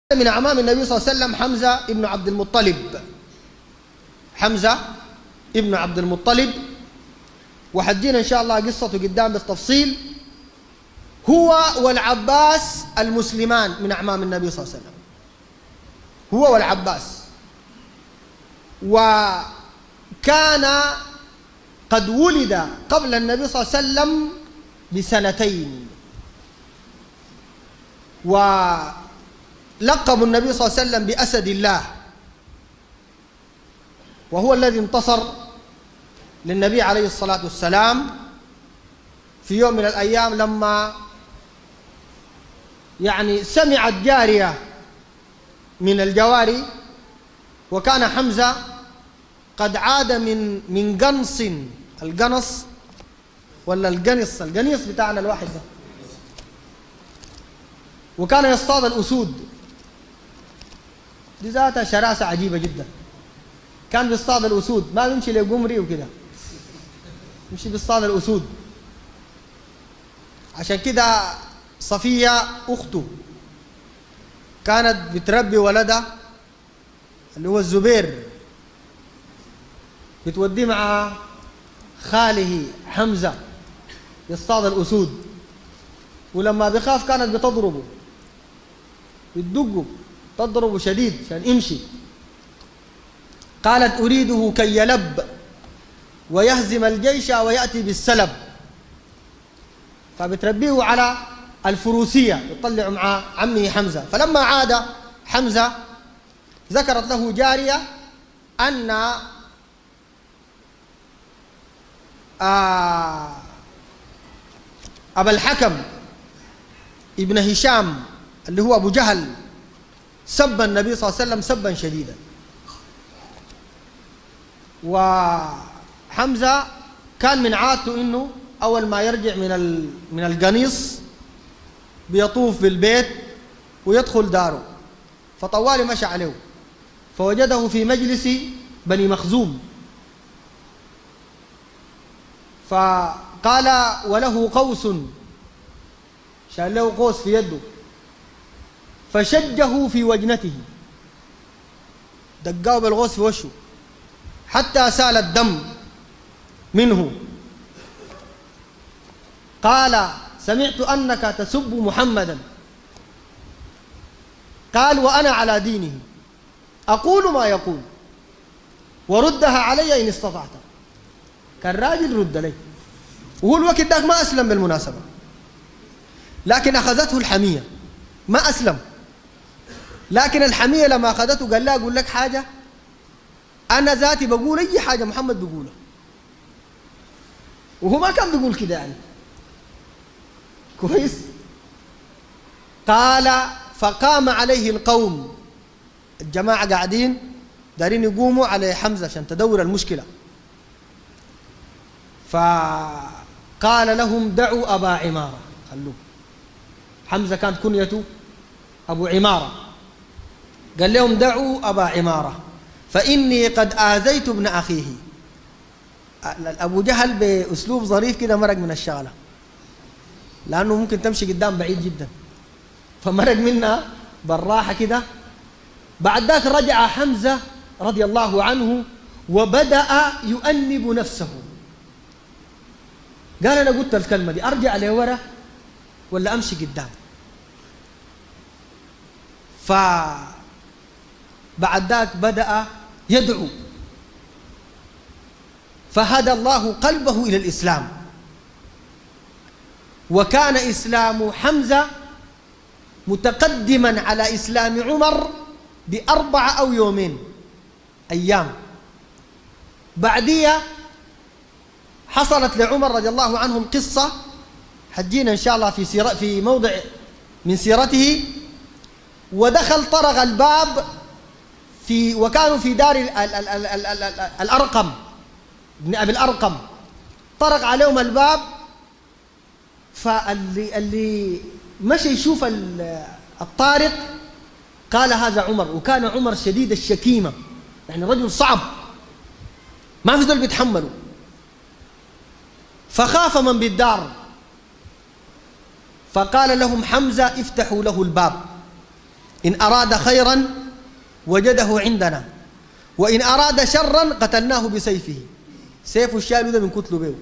من أعمام النبي صلى الله عليه وسلم حمزة ابن عبد المطلب حمزة ابن عبد المطلب وحدينا إن شاء الله قصته قدام بالتفصيل هو والعباس المسلمان من أعمام النبي صلى الله عليه وسلم هو والعباس وكان قد ولد قبل النبي صلى الله عليه وسلم بسنتين ولقب النبي صلى الله عليه وسلم بأسد الله وهو الذي انتصر للنبي عليه الصلاة والسلام في يوم من الأيام لما يعني سمعت جارية من الجواري وكان حمزة قد عاد من من قنص القنص ولا القنص القنيص بتاعنا الواحد ده وكان يصطاد الأسود دي ذاتها شراسة عجيبة جدا كان بيصطاد الأسود ما بيمشي لقمري وكده يمشي بيصطاد الأسود عشان كده صفية أخته كانت بتربي ولدها اللي هو الزبير بتوديه مع خاله حمزة يصطاد الأسود ولما بخاف كانت بتضربه بتدقه تضربه شديد عشان يمشي قالت أريده كي يلب ويهزم الجيش ويأتي بالسلب فبتربيه على الفروسية يطلع مع عمه حمزة فلما عاد حمزة ذكرت له جارية أن آه أبا الحكم ابن هشام اللي هو أبو جهل سب النبي صلى الله عليه وسلم سبا شديدا وحمزة كان من عادته إنه أول ما يرجع من من القنيص بيطوف بالبيت ويدخل داره فطوالي مشى عليه فوجده في مجلس بني مخزوم فقال وله قوس شال له قوس في يده فشجه في وجنته دقاه بالغوص في وشه حتى سال الدم منه قال سمعت أنك تسب محمدا قال وأنا على دينه أقول ما يقول وردها علي إن استطعت كان راجل رد لي وهو الوقت ذاك ما أسلم بالمناسبة لكن أخذته الحمية ما أسلم لكن الحمية لما أخذته قال لا أقول لك حاجة أنا ذاتي بقول أي حاجة محمد بيقولها وهو ما كان بيقول كده يعني كويس قال فقام عليه القوم الجماعة قاعدين دارين يقوموا على حمزة عشان تدور المشكلة فقال لهم دعوا أبا عمارة خلوه حمزة كانت كنيته أبو عمارة قال لهم دعوا أبا عمارة فإني قد آذيت ابن أخيه أبو جهل بأسلوب ظريف كده مرق من الشغلة لأنه ممكن تمشي قدام بعيد جدا فمرق منها بالراحة كده بعد ذاك رجع حمزة رضي الله عنه وبدأ يؤنب نفسه قال أنا قلت الكلمة دي أرجع لورا ولا أمشي قدام فبعد ذاك بدأ يدعو فهدى الله قلبه إلى الإسلام وكان إسلام حمزة متقدما على إسلام عمر بأربعة أو يومين أيام بعدية حصلت لعمر رضي الله عنه قصة حجينا إن شاء الله في سيرة في موضع من سيرته ودخل طرق الباب في وكانوا في دار ال ال ال ال ال ال ال الأرقم ابن أبي الأرقم طرق عليهم الباب فاللي اللي مشى يشوف الطارق قال هذا عمر وكان عمر شديد الشكيمة يعني رجل صعب ما في ذول بيتحملوا فخاف من بالدار فقال لهم حمزة افتحوا له الباب إن أراد خيرا وجده عندنا وإن أراد شرا قتلناه بسيفه سيف الشال ده من كتله بيه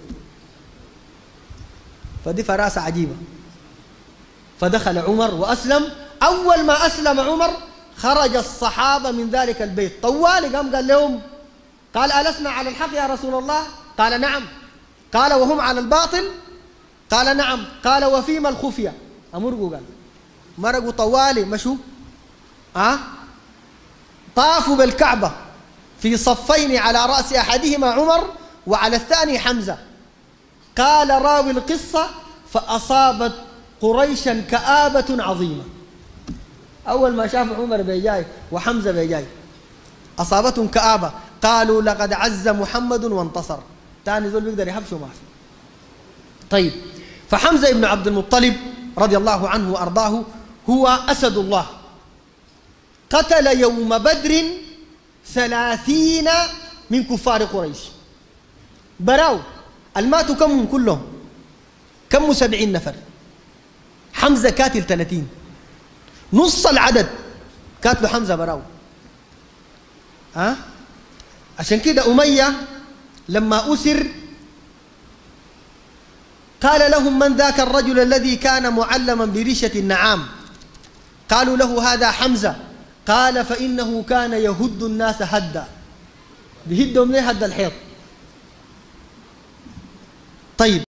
فدي فراسة عجيبة فدخل عمر وأسلم أول ما أسلم عمر خرج الصحابة من ذلك البيت طوالي قام قال لهم قال ألسنا على الحق يا رسول الله قال نعم قال وهم على الباطل قال نعم قال وفيما الخفية أمرقوا قال مرقوا طوالي مشوا أه؟ طافوا بالكعبة في صفين على رأس أحدهما عمر وعلى الثاني حمزة قال راوي القصة فأصابت قريشا كآبة عظيمة أول ما شاف عمر بيجاي وحمزة بيجاي أصابتهم كآبة قالوا لقد عز محمد وانتصر ثاني ذول بيقدر يحبسوا ما في طيب فحمزة بن عبد المطلب رضي الله عنه وأرضاه هو أسد الله قتل يوم بدر ثلاثين من كفار قريش براو الماتوا كم كلهم كم سبعين نفر حمزة كاتل ثلاثين نص العدد كاتلوا حمزة براو ها أه؟ عشان كده أمية لما أسر قال لهم من ذاك الرجل الذي كان معلما بريشة النعام قالوا له هذا حمزة قال فإنه كان يهد الناس هدا بيهدهم ليه هد الحيط طيب